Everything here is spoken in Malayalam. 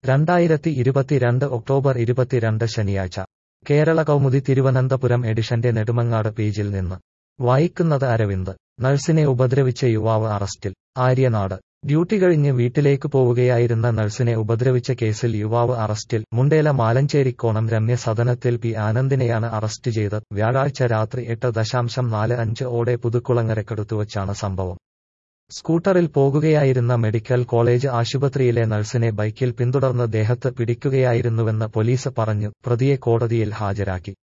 രണ്ടായിരത്തി ഇരുപത്തിരണ്ട് ഒക്ടോബർ ഇരുപത്തിരണ്ട് ശനിയാഴ്ച കേരള കൗമുദി തിരുവനന്തപുരം എഡിഷന്റെ നെടുമങ്ങാട് പേജിൽ നിന്ന് വായിക്കുന്നത് അരവിന്ദ് നഴ്സിനെ ഉപദ്രവിച്ച യുവാവ് അറസ്റ്റിൽ ആര്യനാട് ഡ്യൂട്ടി കഴിഞ്ഞ് വീട്ടിലേക്ക് പോവുകയായിരുന്ന നഴ്സിനെ ഉപദ്രവിച്ച കേസിൽ യുവാവ് അറസ്റ്റിൽ മുണ്ടേല മാലഞ്ചേരിക്കോണം രമ്യ സദനത്തിൽ പി ആനന്ദിനെയാണ് അറസ്റ്റ് ചെയ്ത് വ്യാഴാഴ്ച രാത്രി എട്ട് ദശാംശം നാല് അഞ്ച് ഓടെ പുതുക്കുളങ്ങരക്കടുത്തുവച്ചാണ് സംഭവം സ്കൂട്ടറിൽ പോകുകയായിരുന്ന മെഡിക്കൽ കോളേജ് ആശുപത്രിയിലെ നഴ്സിനെ ബൈക്കിൽ പിന്തുടർന്ന് ദേഹത്ത് പിടിക്കുകയായിരുന്നുവെന്ന് പോലീസ് പറഞ്ഞു പ്രതിയെ കോടതിയിൽ ഹാജരാക്കി